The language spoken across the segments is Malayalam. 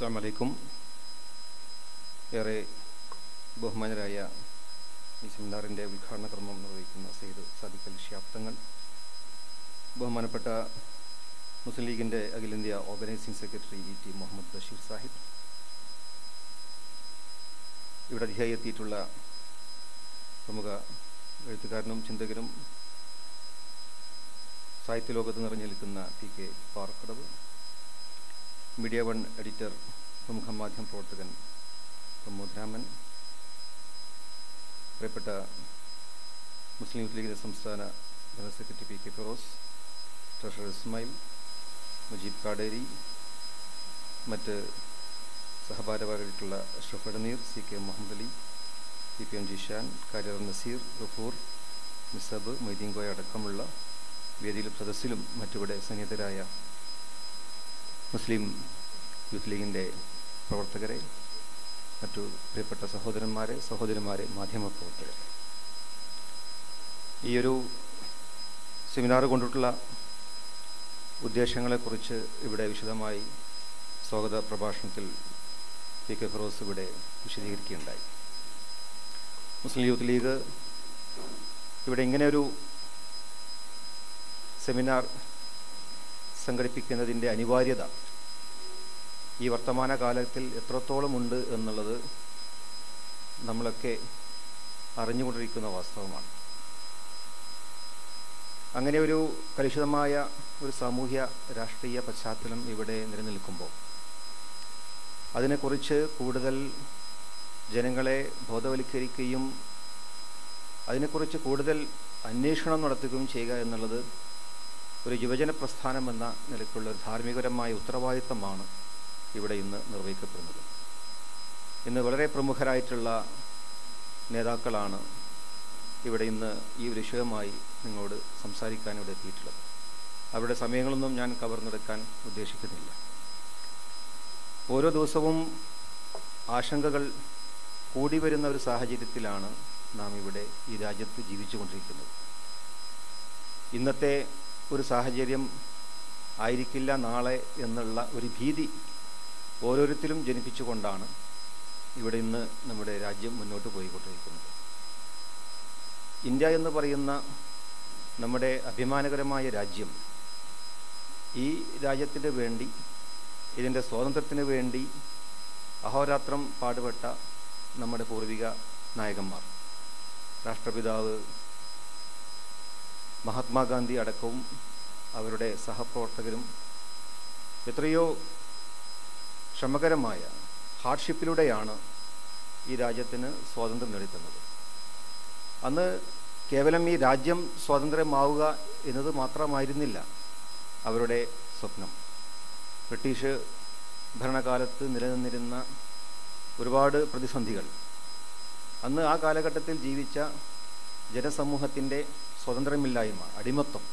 അസ്സാം വലൈക്കും ഏറെ ബഹുമാനരായ ഈ സെമിനാറിൻ്റെ ഉദ്ഘാടന കർമ്മം നിർവഹിക്കുന്ന സെയ്ദ് സാദിഖൽ ഷിയാബ്തങ്ങൾ ബഹുമാനപ്പെട്ട മുസ്ലിം ലീഗിൻ്റെ അഖിലേന്ത്യാ organising secretary E T Muhammad Basheer Sahib ഇവിടെ അധികമായി എത്തിയിട്ടുള്ള പ്രമുഖ എഴുത്തുകാരനും ചിന്തകനും സാഹിത്യ ലോകത്ത് നിറഞ്ഞു നിൽക്കുന്ന P K Parakkadavu Media One editor പ്രമുഖ മാധ്യമ പ്രവർത്തകൻ പ്രമോദ് രാമൻ പ്രിയപ്പെട്ട മുസ്ലിം യൂത്ത് ലീഗിൻ്റെ സംസ്ഥാന general secretary P K Firos treasurer Ismail Mujeeb Kaderi മറ്റ് സഹഭാരവാഹികളായിട്ടുള്ള Ashraf Adaneer C K Muhammad Ali P P M Jishan കാര്യർ നസീർ ഗഫൂർ നിസബ് മൊയ്തീൻ കോയ അടക്കമുള്ള വേദിയിലും സദസ്സിലും മറ്റിവിടെ സന്നിഹിതരായ മുസ്ലിം യൂത്ത് ലീഗിൻ്റെ പ്രവർത്തകരെ മറ്റു പ്രിയപ്പെട്ട സഹോദരന്മാരെ സഹോദരിമാരെ മാധ്യമ പ്രവർത്തകരെ ഈ ഒരു സെമിനാർ കൊണ്ടിട്ടുള്ള ഉദ്ദേശങ്ങളെക്കുറിച്ച് ഇവിടെ വിശദമായി സ്വാഗത പ്രഭാഷണത്തിൽ പി കെ ഫിറോസ് ഇവിടെ വിശദീകരിക്കുകയുണ്ടായി മുസ്ലിം യൂത്ത് ലീഗ് ഇവിടെ ഇങ്ങനെ ഒരു സെമിനാർ സംഘടിപ്പിക്കുന്നതിൻ്റെ അനിവാര്യത ഈ വർത്തമാന കാലത്തിൽ എത്രത്തോളം ഉണ്ട് എന്നുള്ളത് നമ്മളൊക്കെ അറിഞ്ഞുകൊണ്ടിരിക്കുന്ന വാസ്തവമാണ് അങ്ങനെ ഒരു കലുഷിതമായ ഒരു സാമൂഹ്യ രാഷ്ട്രീയ പശ്ചാത്തലം ഇവിടെ നിലനിൽക്കുമ്പോൾ അതിനെക്കുറിച്ച് കൂടുതൽ ജനങ്ങളെ ബോധവൽക്കരിക്കുകയും അതിനെക്കുറിച്ച് കൂടുതൽ അന്വേഷണം നടത്തുകയും ചെയ്യുക എന്നുള്ളത് ഒരു യുവജന പ്രസ്ഥാനം എന്ന നിലയ്ക്കുള്ള ഒരു ധാർമ്മികപരമായ ഉത്തരവാദിത്തമാണ് ഇവിടെ ഇന്ന് നിർവഹിക്കപ്പെടുന്നത് ഇന്ന് വളരെ പ്രമുഖരായിട്ടുള്ള നേതാക്കളാണ് ഇവിടെ ഇന്ന് ഈ ഒരു വിഷയമായി നിങ്ങളോട് സംസാരിക്കാൻ ഇവിടെ എത്തിയിട്ടുള്ളത് അവരുടെ സമയങ്ങളൊന്നും ഞാൻ കവർന്നെടുക്കാൻ ഉദ്ദേശിക്കുന്നില്ല ഓരോ ദിവസവും ആശങ്കകൾ കൂടി വരുന്ന ഒരു സാഹചര്യത്തിലാണ് നാം ഇവിടെ ഈ രാജ്യത്ത് ജീവിച്ചു കൊണ്ടിരിക്കുന്നത് ഇന്നത്തെ ഒരു സാഹചര്യം ആയിരിക്കില്ല നാളെ എന്നുള്ള ഒരു ഭീതി ഓരോരുത്തരും ജനിപ്പിച്ചുകൊണ്ടാണ് ഇവിടെ ഇന്ന് നമ്മുടെ രാജ്യം മുന്നോട്ട് പോയിക്കൊണ്ടിരിക്കുന്നത് ഇന്ത്യ എന്ന് പറയുന്ന നമ്മുടെ അഭിമാനകരമായ രാജ്യം ഈ രാജ്യത്തിന് വേണ്ടി ഇതിൻ്റെ സ്വാതന്ത്ര്യത്തിന് വേണ്ടി അഹോരാത്രം പാടുപെട്ട നമ്മുടെ പൂർവിക നായകന്മാർ രാഷ്ട്രപിതാവ് മഹാത്മാഗാന്ധി അടക്കവും അവരുടെ സഹപ്രവർത്തകരും എത്രയോ ശ്രമകരമായ ഹാർഡ്ഷിപ്പിലൂടെയാണ് ഈ രാജ്യത്തിന് സ്വാതന്ത്ര്യം നേടിത്തന്നത് അന്ന് കേവലം ഈ രാജ്യം സ്വാതന്ത്ര്യമാവുക എന്നത് മാത്രമായിരുന്നില്ല അവരുടെ സ്വപ്നം ബ്രിട്ടീഷ് ഭരണകാലത്ത് നിലനിന്നിരുന്ന ഒരുപാട് പ്രതിസന്ധികൾ അന്ന് ആ കാലഘട്ടത്തിൽ ജീവിച്ച ജനസമൂഹത്തിൻ്റെ സ്വതന്ത്രമില്ലായ്മ അടിമത്വം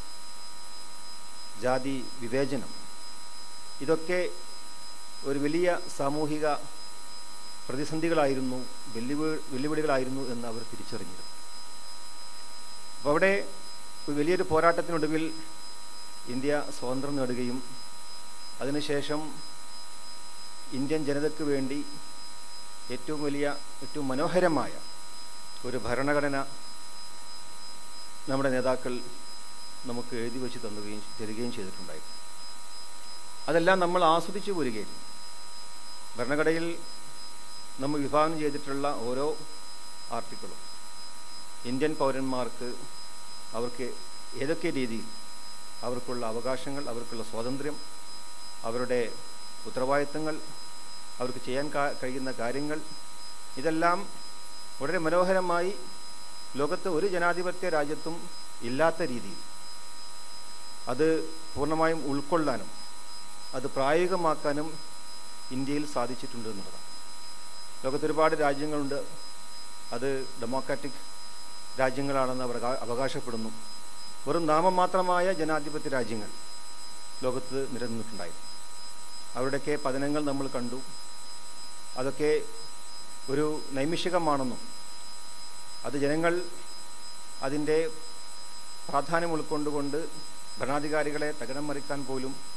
ജാതി വിവേചനം ഇതൊക്കെ ഒരു വലിയ സാമൂഹിക പ്രതിസന്ധികളായിരുന്നു വെല്ലുവി വെല്ലുവിളികളായിരുന്നു എന്ന് അവർ തിരിച്ചറിഞ്ഞത് അപ്പോൾ അവിടെ വലിയൊരു പോരാട്ടത്തിനൊടുവിൽ ഇന്ത്യ സ്വാതന്ത്ര്യം നേടുകയും അതിനുശേഷം ഇന്ത്യൻ ജനതയ്ക്ക് വേണ്ടി ഏറ്റവും വലിയ ഏറ്റവും മനോഹരമായ ഒരു ഭരണഘടന നമ്മുടെ നേതാക്കൾ നമുക്ക് എഴുതി വെച്ച് തന്നുകയും തരികയും ചെയ്തിട്ടുണ്ടായിരുന്നു അതെല്ലാം നമ്മൾ ആസ്വദിച്ചു പോരുകയായിരുന്നു ഭരണഘടനയിൽ നമ്മൾ വിഭാവനം ചെയ്തിട്ടുള്ള ഓരോ ആർട്ടിക്കിളും ഇന്ത്യൻ പൗരന്മാർക്ക് അവർക്ക് ഏതൊക്കെ രീതിയിൽ അവർക്കുള്ള അവകാശങ്ങൾ അവർക്കുള്ള സ്വാതന്ത്ര്യം അവരുടെ ഉത്തരവാദിത്തങ്ങൾ അവർക്ക് ചെയ്യാൻ കഴിയുന്ന കാര്യങ്ങൾ ഇതെല്ലാം വളരെ മനോഹരമായി ലോകത്ത് ഒരു ജനാധിപത്യ രാജ്യത്തും ഇല്ലാത്ത രീതിയിൽ അത് പൂർണ്ണമായും ഉൾക്കൊള്ളാനും അത് പ്രായോഗികമാക്കാനും ഇന്ത്യയിൽ സാധിച്ചിട്ടുണ്ട് എന്നുള്ളതാണ് ലോകത്ത് ഒരുപാട് രാജ്യങ്ങളുണ്ട് അത് ഡെമോക്രാറ്റിക് രാജ്യങ്ങളാണെന്ന് അവർ അവകാശപ്പെടുന്നു വെറും നാമമാത്രമായ ജനാധിപത്യ രാജ്യങ്ങൾ ലോകത്ത് നിലനിന്നിട്ടുണ്ടായിരുന്നു അവരുടെയൊക്കെ പതനങ്ങൾ നമ്മൾ കണ്ടു അതൊക്കെ ഒരു നൈമിഷികമാണെന്നും അത് ജനങ്ങൾ അതിൻ്റെ പ്രാധാന്യം ഉൾക്കൊണ്ടുകൊണ്ട് ഭരണാധികാരികളെ തകിടം മറിക്കാൻ പോലും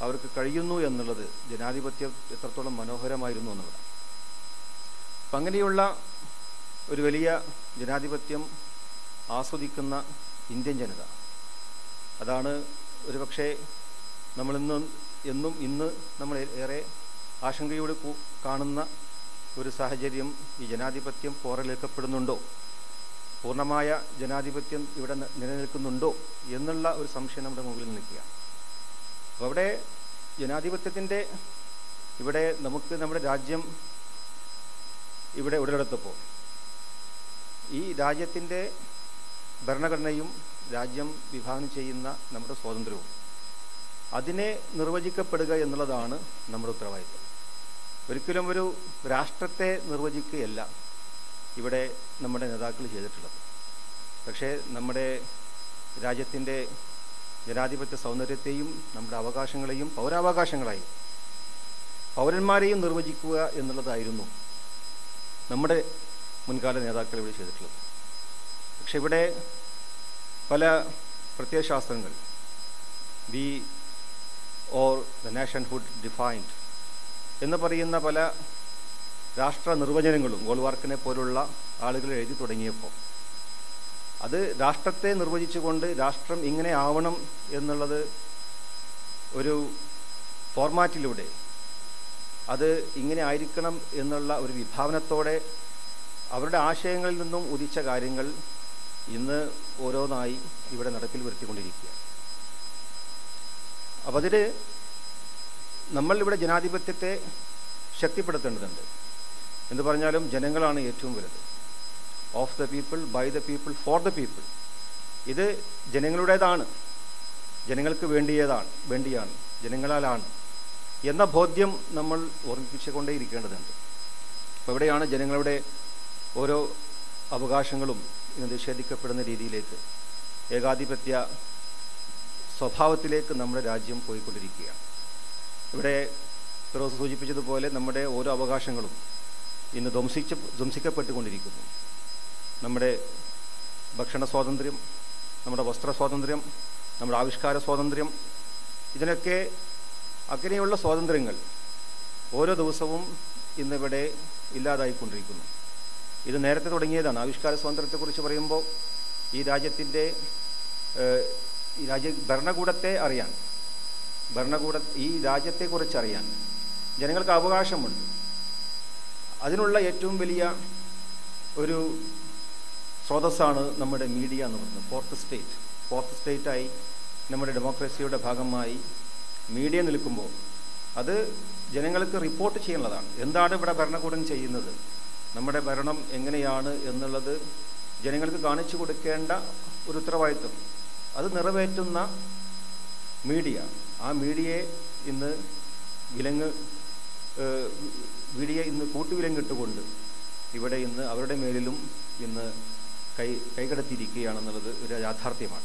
അവർക്ക് കഴിയുന്നു എന്നുള്ളത് ജനാധിപത്യം എത്രത്തോളം മനോഹരമായിരുന്നു എന്നുള്ളതാണ് അപ്പം അങ്ങനെയുള്ള ഒരു വലിയ ജനാധിപത്യം ആസ്വദിക്കുന്ന ഇന്ത്യൻ ജനത അതാണ് ഒരുപക്ഷെ നമ്മളിന്ന് എന്നും ഇന്ന് നമ്മൾ ഏറെ ആശങ്കയോട് കൂ- കാണുന്ന ഒരു സാഹചര്യം ഈ ജനാധിപത്യം പോറലേക്കപ്പെടുന്നുണ്ടോ പൂർണ്ണമായ ജനാധിപത്യം ഇവിടെ ന- നിലനിൽക്കുന്നുണ്ടോ എന്നുള്ള ഒരു സംശയം നമ്മുടെ മുമ്പിൽ നിൽക്കുകയാണ് അപ്പോൾ അവിടെ ജനാധിപത്യത്തിൻ്റെ ഇവിടെ നമുക്ക് നമ്മുടെ രാജ്യം ഇവിടെ ഉടലെടുത്തപ്പോൾ ഈ രാജ്യത്തിൻ്റെ ഭരണഘടനയും രാജ്യം വിഭാവനം ചെയ്യുന്ന നമ്മുടെ സ്വാതന്ത്ര്യവും അതിനെ നിർവചിക്കപ്പെടുക എന്നുള്ളതാണ് നമ്മുടെ ഉത്തരവാദിത്വം ഒരിക്കലും ഒരു രാഷ്ട്രത്തെ നിർവചിക്കുകയല്ല ഇവിടെ നമ്മുടെ നേതാക്കൾ ചെയ്തിട്ടുള്ളത് പക്ഷേ നമ്മുടെ രാജ്യത്തിൻ്റെ ജനാധിപത്യ സൗന്ദര്യത്തെയും നമ്മുടെ അവകാശങ്ങളെയും പൗരാവകാശങ്ങളായി പൗരന്മാരെയും നിർവചിക്കുക എന്നുള്ളതായിരുന്നു നമ്മുടെ മുൻകാല നേതാക്കൾ ഇവിടെ ചെയ്തിട്ടുള്ളത് പക്ഷെ ഇവിടെ പല പ്രത്യയശാസ്ത്രങ്ങൾ be or the nationhood defined എന്ന് പറയുന്ന പല രാഷ്ട്ര നിർവചനങ്ങളും ഗോൾവാർക്കിനെ പോലുള്ള ആളുകൾ എഴുതി തുടങ്ങിയപ്പോൾ അത് രാഷ്ട്രത്തെ നിർവചിച്ചുകൊണ്ട് രാഷ്ട്രം ഇങ്ങനെ ആവണം എന്നുള്ളത് ഒരു ഫോർമാറ്റിലൂടെ അത് ഇങ്ങനെ ആയിരിക്കണം എന്നുള്ള ഒരു വിഭാവനത്തോടെ അവരുടെ ആശയങ്ങളിൽ നിന്നും ഉദിച്ച കാര്യങ്ങൾ ഇന്ന് ഓരോന്നായി ഇവിടെ നടപ്പിൽ വരുത്തിക്കൊണ്ടിരിക്കുക അപ്പം അതിൽ നമ്മൾ ഇവിടെ ജനാധിപത്യത്തെ ശക്തിപ്പെടുത്തേണ്ടതുണ്ട് എന്ന് പറഞ്ഞാലും ജനങ്ങളാണ് ഏറ്റവും വലുത് of the people by the people for the people ഇത് ജനങ്ങളുടേതാണ് ജനങ്ങൾക്ക് വേണ്ടിയതാണ് വേണ്ടിയാണ് ജനങ്ങളാലാണ് എന്ന ബോധ്യം നമ്മൾ ഓർമ്മിപ്പിച്ചുകൊണ്ടേയിരിക്കേണ്ടതുണ്ട് അപ്പോൾ ഇവിടെയാണ് ജനങ്ങളുടെ ഓരോ അവകാശങ്ങളും ഇന്ന് നിഷേധിക്കപ്പെടുന്ന രീതിയിലേക്ക് ഏകാധിപത്യ സ്വഭാവത്തിലേക്ക് നമ്മുടെ രാജ്യം പോയിക്കൊണ്ടിരിക്കുകയാണ് ഇവിടെ ഫിറോസ് സൂചിപ്പിച്ചതുപോലെ നമ്മുടെ ഓരോ അവകാശങ്ങളും ഇന്ന് ധ്വംസിച്ച് ധ്വംസിക്കപ്പെട്ടുകൊണ്ടിരിക്കുന്നു നമ്മുടെ ഭക്ഷണ സ്വാതന്ത്ര്യം നമ്മുടെ വസ്ത്ര സ്വാതന്ത്ര്യം നമ്മുടെ ആവിഷ്കാര സ്വാതന്ത്ര്യം ഇതിനൊക്കെ അങ്ങനെയുള്ള സ്വാതന്ത്ര്യങ്ങൾ ഓരോ ദിവസവും ഇന്നിവിടെ ഇല്ലാതായിക്കൊണ്ടിരിക്കുന്നു ഇത് നേരത്തെ തുടങ്ങിയതാണ് ആവിഷ്കാര സ്വാതന്ത്ര്യത്തെക്കുറിച്ച് പറയുമ്പോൾ ഈ രാജ്യത്തിൻ്റെ ഏഹ്, ഈ രാജ്യ ഭരണകൂടത്തെ അറിയാൻ ഭരണകൂട ഈ രാജ്യത്തെക്കുറിച്ച് അറിയാൻ ജനങ്ങൾക്ക് അവകാശമുണ്ട് അതിനുള്ള ഏറ്റവും വലിയ ഒരു സ്രോതസ്സാണ് നമ്മുടെ മീഡിയ എന്ന് പറയുന്നത് ഫോർത്ത് സ്റ്റേറ്റ് ഫോർത്ത് സ്റ്റേറ്റായി നമ്മുടെ ഡെമോക്രസിയുടെ ഭാഗമായി മീഡിയ നിൽക്കുമ്പോൾ അത് ജനങ്ങൾക്ക് റിപ്പോർട്ട് ചെയ്യാനുള്ളതാണ് എന്താണ് ഇവിടെ ഭരണകൂടം ചെയ്യുന്നത് നമ്മുടെ ഭരണം എങ്ങനെയാണ് എന്നുള്ളത് ജനങ്ങൾക്ക് കാണിച്ചു കൊടുക്കേണ്ട ഒരു ഉത്തരവാദിത്വം അത് നിറവേറ്റുന്ന മീഡിയ ആ മീഡിയയെ ഇന്ന് വിലങ്ങ് ഏഹ്, മീഡിയ ഇന്ന് കൂട്ടുവിലങ്ങിട്ടുകൊണ്ട് ഇവിടെ ഇന്ന് അവരുടെ മേലിലും ഇന്ന് കൈ കൈകടത്തിയിരിക്കുകയാണെന്നുള്ളത് ഒരു യാഥാർത്ഥ്യമാണ്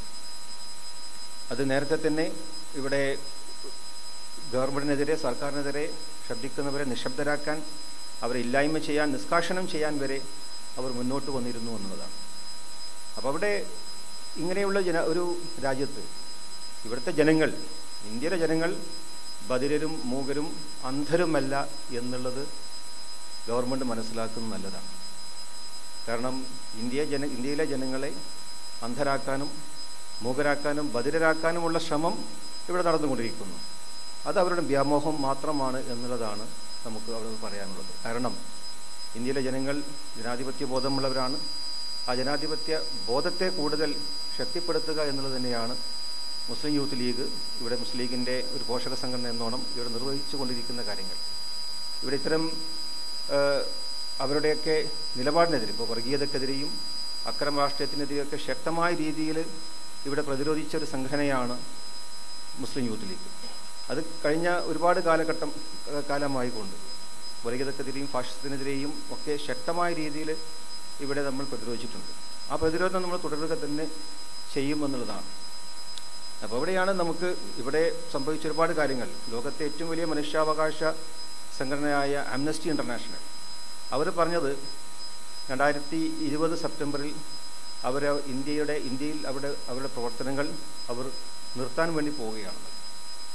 അത് നേരത്തെ തന്നെ ഇവിടെ ഗവൺമെൻറ്റിനെതിരെ സർക്കാരിനെതിരെ ശബ്ദിക്കുന്നവരെ നിശബ്ദരാക്കാൻ അവരെ ഇല്ലായ്മ ചെയ്യാൻ നിഷ്കാഷണം ചെയ്യാൻ വരെ അവർ മുന്നോട്ട് വന്നിരുന്നു എന്നുള്ളതാണ് അപ്പോൾ അവിടെ ഇങ്ങനെയുള്ള ജന ഒരു രാജ്യത്ത് ഇവിടുത്തെ ജനങ്ങൾ ഇന്ത്യയിലെ ജനങ്ങൾ ബധിരരും മൂകരും അന്ധരുമല്ല എന്നുള്ളത് ഗവൺമെൻറ് മനസ്സിലാക്കുന്നത് നല്ലതാണ് കാരണം ഇന്ത്യ ജന ഇന്ത്യയിലെ ജനങ്ങളെ അന്ധരാക്കാനും മൂകരാക്കാനും ബധിരരാക്കാനുമുള്ള ശ്രമം ഇവിടെ നടന്നുകൊണ്ടിരിക്കുന്നു അത് അവരുടെ വ്യാമോഹം മാത്രമാണ് എന്നുള്ളതാണ് നമുക്ക് അവിടെ പറയാനുള്ളത് കാരണം ഇന്ത്യയിലെ ജനങ്ങൾ ജനാധിപത്യ ബോധമുള്ളവരാണ് ആ ജനാധിപത്യ ബോധത്തെ കൂടുതൽ ശക്തിപ്പെടുത്തുക എന്നുള്ളത് തന്നെയാണ് മുസ്ലിം യൂത്ത് ലീഗ് ഇവിടെ മുസ്ലിം ലീഗിൻ്റെ ഒരു പോഷക സംഘടന എന്നോണം ഇവിടെ നിർവഹിച്ചു കൊണ്ടിരിക്കുന്ന കാര്യങ്ങൾ ഇവിടെ ഇത്തരം ഏഹ്, അവരുടെയൊക്കെ നിലപാടിനെതിരെ ഇപ്പോൾ വർഗീയതക്കെതിരെയും അക്രമ രാഷ്ട്രീയത്തിനെതിരെയൊക്കെ ശക്തമായ രീതിയിൽ ഇവിടെ പ്രതിരോധിച്ച ഒരു സംഘടനയാണ് മുസ്ലിം യൂത്ത് ലീഗ് അത് കഴിഞ്ഞ ഒരുപാട് കാലഘട്ടം ഏഹ്, കാലമായിക്കൊണ്ട് വർഗീയതക്കെതിരെയും ഫാഷിസത്തിനെതിരെയും ഒക്കെ ശക്തമായ രീതിയിൽ ഇവിടെ നമ്മൾ പ്രതിരോധിച്ചിട്ടുണ്ട് ആ പ്രതിരോധം നമ്മൾ തുടരുക തന്നെ ചെയ്യുമെന്നുള്ളതാണ് അപ്പോൾ അവിടെയാണ് നമുക്ക് ഇവിടെ സംഭവിച്ച ഒരുപാട് കാര്യങ്ങൾ ലോകത്തെ ഏറ്റവും വലിയ മനുഷ്യാവകാശ സംഘടനയായ ആംനസ്റ്റി ഇൻ്റർനാഷണൽ അവർ പറഞ്ഞത് രണ്ടായിരത്തി ഇരുപത് സെപ്റ്റംബറിൽ അവർ ഇന്ത്യയുടെ ഇന്ത്യയിൽ അവിടെ അവരുടെ പ്രവർത്തനങ്ങൾ അവർ നിർത്താൻ വേണ്ടി പോവുകയാണ്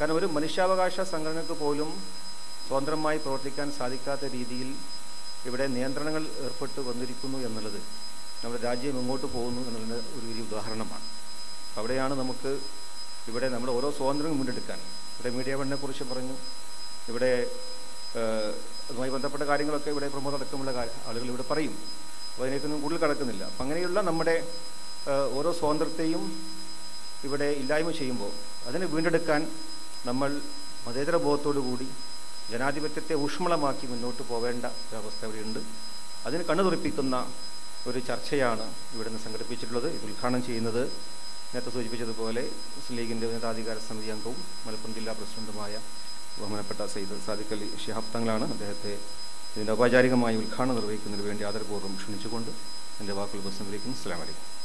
കാരണം ഒരു മനുഷ്യാവകാശ സംഘടനയ്ക്ക് പോലും സ്വതന്ത്രമായി പ്രവർത്തിക്കാൻ സാധിക്കാത്ത രീതിയിൽ ഇവിടെ നിയന്ത്രണങ്ങൾ ഏർപ്പെട്ട് വന്നിരിക്കുന്നു എന്നുള്ളത് നമ്മുടെ രാജ്യം എങ്ങോട്ട് പോകുന്നു എന്നുള്ളത് ഒരു വലിയ ഉദാഹരണമാണ് അവിടെയാണ് നമുക്ക് ഇവിടെ നമ്മുടെ ഓരോ സ്വാതന്ത്ര്യവും മുന്നെടുക്കാൻ ഇവിടെ മീഡിയ വണ്ണിനെ കുറിച്ച് പറഞ്ഞു ഇവിടെ ഏഹ്, അതുമായി ബന്ധപ്പെട്ട കാര്യങ്ങളൊക്കെ ഇവിടെ പ്രമോദ് അടക്കമുള്ള കാ- ആളുകൾ ഇവിടെ പറയും അപ്പോൾ അതിനേക്കൊന്നും കൂടുതൽ കടക്കുന്നില്ല അപ്പം അങ്ങനെയുള്ള നമ്മുടെ ഏഹ്, ഓരോ സ്വാതന്ത്ര്യത്തെയും ഇവിടെ ഇല്ലായ്മ ചെയ്യുമ്പോൾ അതിനെ വീണ്ടെടുക്കാൻ നമ്മൾ മതേതര ബോധത്തോടു കൂടി ജനാധിപത്യത്തെ ഊഷ്മളമാക്കി മുന്നോട്ട് പോവേണ്ട ഒരവസ്ഥ ഇവിടെയുണ്ട് അതിന് കണ്ണുതുറപ്പിക്കുന്ന ഒരു ചർച്ചയാണ് ഇവിടെ നിന്ന് സംഘടിപ്പിച്ചിട്ടുള്ളത് ഇത് ഉദ്ഘാടനം ചെയ്യുന്നത് നേരത്തെ സൂചിപ്പിച്ചതുപോലെ മുസ്ലിം ലീഗിൻ്റെ ഉന്നതാധികാര സമിതി അംഗവും മലപ്പുറം ജില്ലാ പ്രസിഡന്റുമായ ബഹുമാനപ്പെട്ട സയ്യിദ് സാദിഖ് അലി ഷിഹാബ് തങ്ങളാണ് അദ്ദേഹത്തെ ഇതിൻ്റെ ഔപചാരികമായി ഉദ്ഘാടനം നിർവഹിക്കുന്നതിന് വേണ്ടി ആദരപൂർവ്വം ക്ഷണിച്ചുകൊണ്ട് എൻ്റെ വാക്കുകൾ ഉപസംഹരിക്കുന്നു അസ്സാം വലൈക്കും